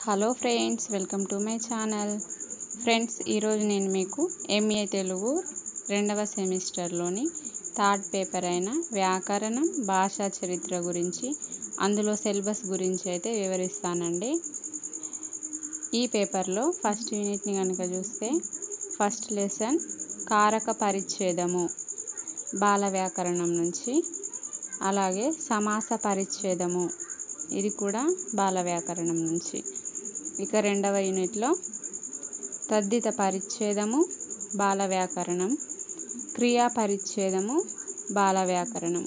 hello friends welcome to my channel friends ఈరోజు నేను మీకు ఎంఏ తెలుగు రెండవ సెమిస్టర్లోని థర్డ్ పేపర్ అయిన వ్యాకరణం భాషా చరిత్ర గురించి అందులో సిలబస్ గురించి అయితే వివరిస్తానండి ఈ పేపర్లో ఫస్ట్ యూనిట్ని కనుక చూస్తే ఫస్ట్ లెసన్ కారక పరిచ్ఛేదము బాల వ్యాకరణం నుంచి అలాగే సమాస పరిచ్ఛేదము ఇది కూడా బాల వ్యాకరణం నుంచి ఇక రెండవ యూనిట్లో తద్దిత పరిచ్ఛేదము బాల వ్యాకరణం క్రియా పరిచ్ఛేదము బాల వ్యాకరణం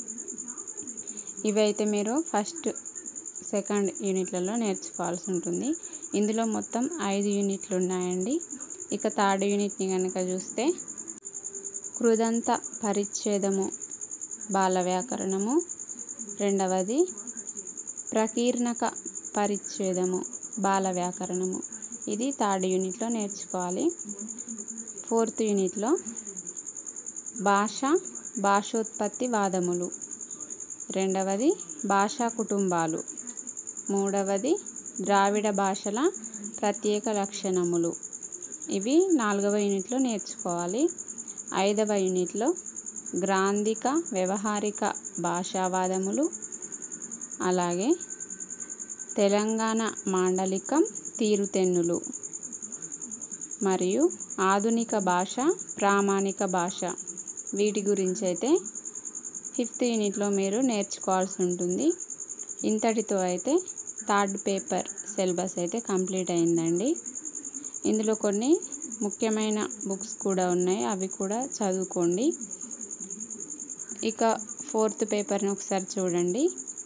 ఇవైతే మీరు ఫస్ట్ సెకండ్ యూనిట్లలో నేర్చుకోవాల్సి ఉంటుంది ఇందులో మొత్తం ఐదు యూనిట్లు ఉన్నాయండి ఇక థర్డ్ యూనిట్ని కనుక చూస్తే కృదంత పరిచ్ఛేదము బాల వ్యాకరణము రెండవది ప్రకీర్ణక పరిచ్ఛేదము బాల వ్యాకరణము ఇది థర్డ్ యూనిట్లో నేర్చుకోవాలి ఫోర్త్ యూనిట్లో భాష భాషోత్పత్తి వాదములు రెండవది భాషా కుటుంబాలు మూడవది ద్రావిడ భాషల ప్రత్యేక లక్షణములు ఇవి నాలుగవ యూనిట్లో నేర్చుకోవాలి ఐదవ యూనిట్లో గ్రాంధిక వ్యవహారిక భాషావాదములు అలాగే తెలంగాణ మాండలికం తీరుతెన్నులు మరియు ఆధునిక భాష ప్రామాణిక భాష వీటి గురించి అయితే ఫిఫ్త్ యూనిట్లో మీరు నేర్చుకోవాల్సి ఉంటుంది ఇంతటితో అయితే థర్డ్ పేపర్ సిలబస్ అయితే కంప్లీట్ అయిందండి ఇందులో కొన్ని ముఖ్యమైన బుక్స్ కూడా ఉన్నాయి అవి కూడా చదువుకోండి ఇక ఫోర్త్ పేపర్ని ఒకసారి చూడండి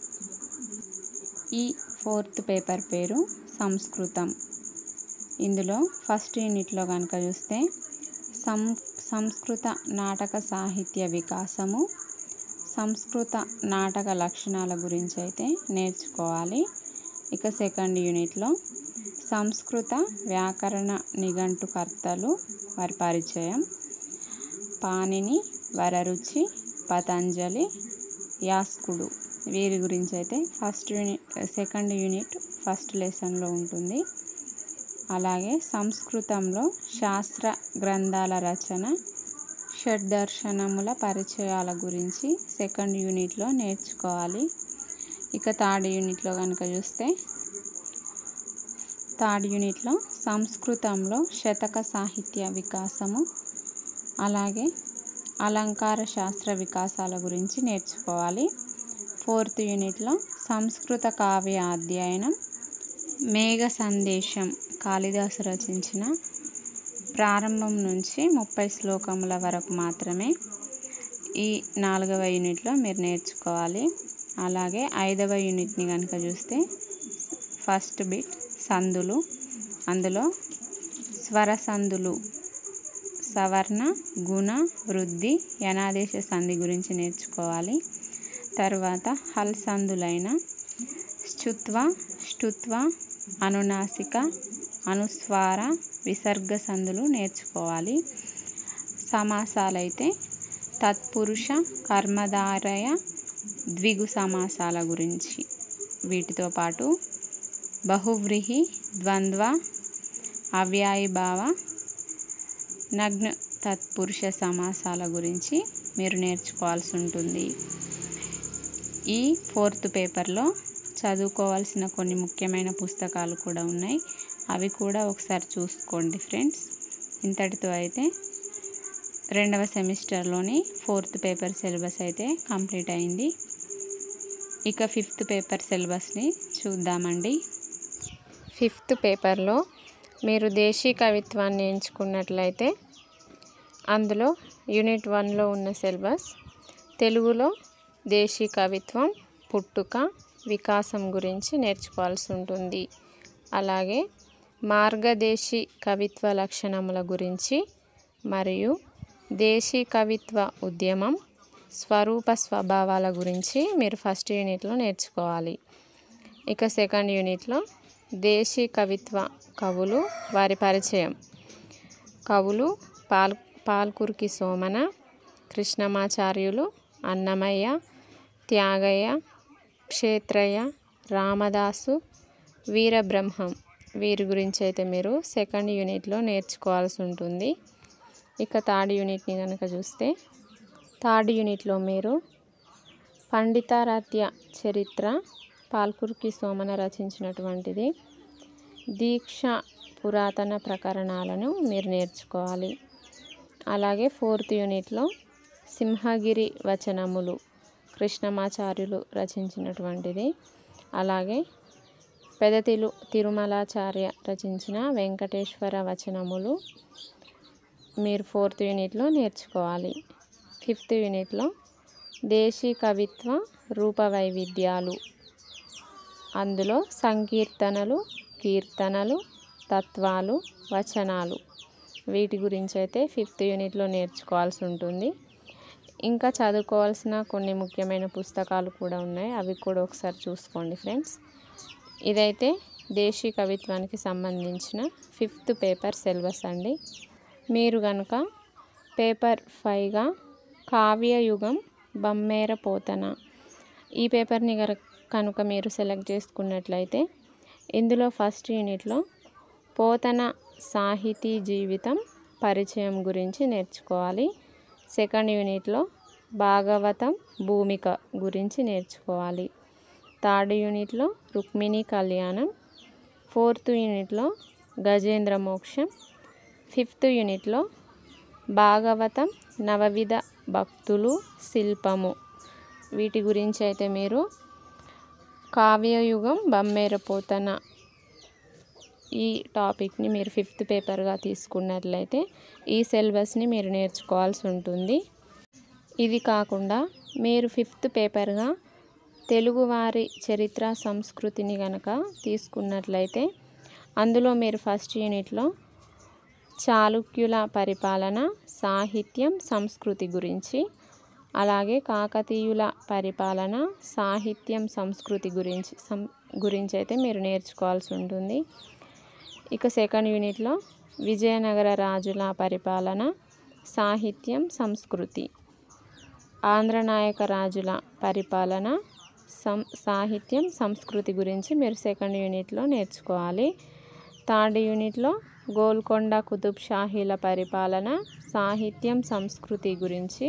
ఈ ఫోర్త్ పేపర్ పేరు సంస్కృతం ఇందులో ఫస్ట్ యూనిట్లో కనుక చూస్తే సం సంస్కృత నాటక సాహిత్య వికాసము సంస్కృత నాటక లక్షణాల గురించి అయితే నేర్చుకోవాలి ఇక సెకండ్ యూనిట్లో సంస్కృత వ్యాకరణ నిఘంటుకర్తలు వారి పరిచయం పాణిని వరరుచి పతంజలి యాస్కుడు వీరి గురించి అయితే first unit second unit first లెసన్లో ఉంటుంది అలాగే సంస్కృతంలో శాస్త్ర గ్రంథాల రచన షడ్దర్శనముల పరిచయాల గురించి సెకండ్ యూనిట్లో నేర్చుకోవాలి ఇక థర్డ్ యూనిట్లో కనుక చూస్తే థర్డ్ యూనిట్లో సంస్కృతంలో శతక సాహిత్య వికాసము అలాగే అలంకార శాస్త్ర వికాసాల గురించి నేర్చుకోవాలి ఫోర్త్ యూనిట్లో సంస్కృత కావ్య అధ్యయనం మేఘ సందేశం కాళిదాసు రచించిన ప్రారంభం నుంచి ముప్పై శ్లోకముల వరకు మాత్రమే ఈ నాలుగవ యూనిట్లో మీరు నేర్చుకోవాలి అలాగే ఐదవ యూనిట్ని కనుక చూస్తే ఫస్ట్ బిట్ సందులు అందులో స్వర సందులు సవర్ణ గుణ వృద్ధి యనాదేశ సంధి గురించి నేర్చుకోవాలి తర్వాత హల్ సందులైన స్థుత్వ ష్టుత్వ అనునాసిక అనుస్వార విసర్గ సందులు నేర్చుకోవాలి సమాసాలైతే తత్పురుష కర్మధారయ ద్విగు సమాసాల గురించి వీటితో పాటు బహువ్రీహి ద్వంద్వ అవ్యాయభావ నగ్న తత్పురుష సమాసాల గురించి మీరు నేర్చుకోవాల్సి ఉంటుంది ఈ ఫోర్త్ పేపర్లో చదువుకోవాల్సిన కొన్ని ముఖ్యమైన పుస్తకాలు కూడా ఉన్నాయి అవి కూడా ఒకసారి చూసుకోండి ఫ్రెండ్స్ ఇంతటితో అయితే రెండవ సెమిస్టర్లోని ఫోర్త్ పేపర్ సిలబస్ అయితే కంప్లీట్ అయింది ఇక ఫిఫ్త్ పేపర్ సిలబస్ని చూద్దామండి ఫిఫ్త్ పేపర్లో మీరు దేశీ కవిత్వాన్ని ఎంచుకున్నట్లయితే అందులో యూనిట్ వన్లో ఉన్న సిలబస్ తెలుగులో దేశీ కవిత్వం పుట్టుక వికాసం గురించి నేర్చుకోవాల్సి ఉంటుంది అలాగే మార్గదేశీ కవిత్వ లక్షణముల గురించి మరియు దేశీ కవిత్వ ఉద్యమం స్వరూప స్వభావాల గురించి మీరు ఫస్ట్ యూనిట్లో నేర్చుకోవాలి ఇక సెకండ్ యూనిట్లో దేశీ కవిత్వ కవులు వారి పరిచయం కవులు పాల్ పాల్కురికి సోమన కృష్ణమాచార్యులు అన్నమయ్య త్యాగయ్య క్షేత్రయ్య రామదాసు వీరబ్రహ్మం వీరి గురించి అయితే మీరు సెకండ్ యూనిట్లో నేర్చుకోవాల్సి ఉంటుంది ఇక థర్డ్ యూనిట్ని కనుక చూస్తే థర్డ్ యూనిట్లో మీరు పండితారాధ్య చరిత్ర పాల్కుర్కి సోమన రచించినటువంటిది దీక్ష పురాతన ప్రకరణాలను మీరు నేర్చుకోవాలి అలాగే ఫోర్త్ యూనిట్లో సింహగిరి వచనములు కృష్ణమాచార్యులు రచించినటువంటిది అలాగే పెదతిలు తిరుమలాచార్య రచించిన వెంకటేశ్వర వచనములు మీరు ఫోర్త్ యూనిట్లో నేర్చుకోవాలి ఫిఫ్త్ యూనిట్లో దేశీ కవిత్వ రూప వైవిధ్యాలు అందులో సంకీర్తనలు కీర్తనలు తత్వాలు వచనాలు వీటి గురించి అయితే ఫిఫ్త్ యూనిట్లో నేర్చుకోవాల్సి ఉంటుంది ఇంకా చదువుకోవాల్సిన కొన్ని ముఖ్యమైన పుస్తకాలు కూడా ఉన్నాయి అవి కూడా ఒకసారి చూసుకోండి ఫ్రెండ్స్ ఇదైతే దేశీ కవిత్వానికి సంబంధించిన ఫిఫ్త్ పేపర్ సిలబస్ అండి మీరు కనుక పేపర్ ఫైవ్గా కావ్యయుగం బమ్మేర పోతన ఈ పేపర్ని కనుక మీరు సెలెక్ట్ చేసుకున్నట్లయితే ఇందులో ఫస్ట్ యూనిట్లో పోతన సాహితీ జీవితం పరిచయం గురించి నేర్చుకోవాలి సెకండ్ యూనిట్లో భాగవతం భూమిక గురించి నేర్చుకోవాలి థర్డ్ యూనిట్లో రుక్మిణి కళ్యాణం ఫోర్త్ యూనిట్లో గజేంద్ర మోక్షం ఫిఫ్త్ యూనిట్లో భాగవతం నవవిధ భక్తులు శిల్పము వీటి గురించి అయితే మీరు కావ్యయుగం బమ్మేర పోతన ఈ టాపిక్ని మీరు ఫిఫ్త్ పేపర్గా తీసుకున్నట్లయితే ఈ సిలబస్ని మీరు నేర్చుకోవాల్సి ఉంటుంది ఇది కాకుండా మీరు ఫిఫ్త్ పేపర్గా తెలుగువారి చరిత్ర సంస్కృతిని కనుక తీసుకున్నట్లయితే అందులో మీరు ఫస్ట్ యూనిట్లో చాళుక్యుల పరిపాలన సాహిత్యం సంస్కృతి గురించి అలాగే కాకతీయుల పరిపాలన సాహిత్యం సంస్కృతి గురించి సం గురించి అయితే మీరు నేర్చుకోవాల్సి ఉంటుంది ఇక సెకండ్ యూనిట్లో విజయనగర రాజుల పరిపాలన సాహిత్యం సంస్కృతి ఆంధ్రనాయక రాజుల పరిపాలన సం సాహిత్యం సంస్కృతి గురించి మీరు సెకండ్ యూనిట్లో నేర్చుకోవాలి థర్డ్ యూనిట్లో గోల్కొండ కుతుబ్ షాహీల పరిపాలన సాహిత్యం సంస్కృతి గురించి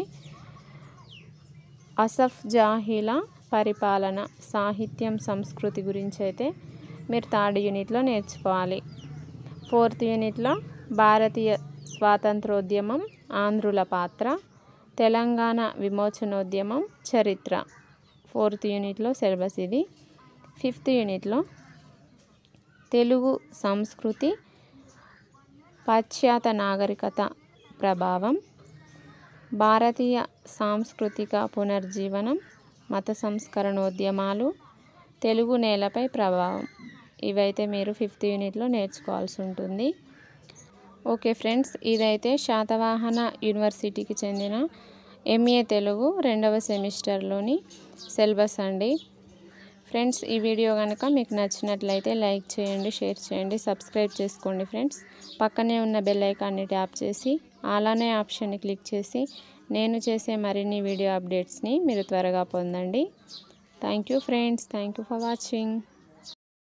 అసఫ్ జాహీల పరిపాలన సాహిత్యం సంస్కృతి గురించి అయితే మీరు థర్డ్ యూనిట్లో నేర్చుకోవాలి ఫోర్త్ యూనిట్లో భారతీయ స్వాతంత్రోద్యమం ఆంధ్రుల పాత్ర తెలంగాణ విమోచనోద్యమం చరిత్ర ఫోర్త్ యూనిట్లో సిలబస్ ఇది ఫిఫ్త్ యూనిట్లో తెలుగు సంస్కృతి పాశ్చాత్య నాగరికత ప్రభావం భారతీయ సాంస్కృతిక పునర్జీవనం మత సంస్కరణోద్యమాలు తెలుగు నేలపై ప్రభావం ఇవైతే మీరు ఫిఫ్త్ యూనిట్లో నేర్చుకోవాల్సి ఉంటుంది ఓకే ఫ్రెండ్స్ ఇదైతే శాతవాహన యూనివర్సిటీకి చెందిన ఎంఏ తెలుగు రెండవ సెమిస్టర్లోని సిలబస్ అండి ఫ్రెండ్స్ ఈ వీడియో కనుక మీకు నచ్చినట్లయితే లైక్ చేయండి షేర్ చేయండి సబ్స్క్రైబ్ చేసుకోండి ఫ్రెండ్స్ పక్కనే ఉన్న బెల్ ఐకాన్ని ట్యాప్ చేసి అలానే ఆప్షన్ని క్లిక్ చేసి నేను చేసే మరిన్ని వీడియో అప్డేట్స్ని మీరు త్వరగా పొందండి thank you friends thank you for watching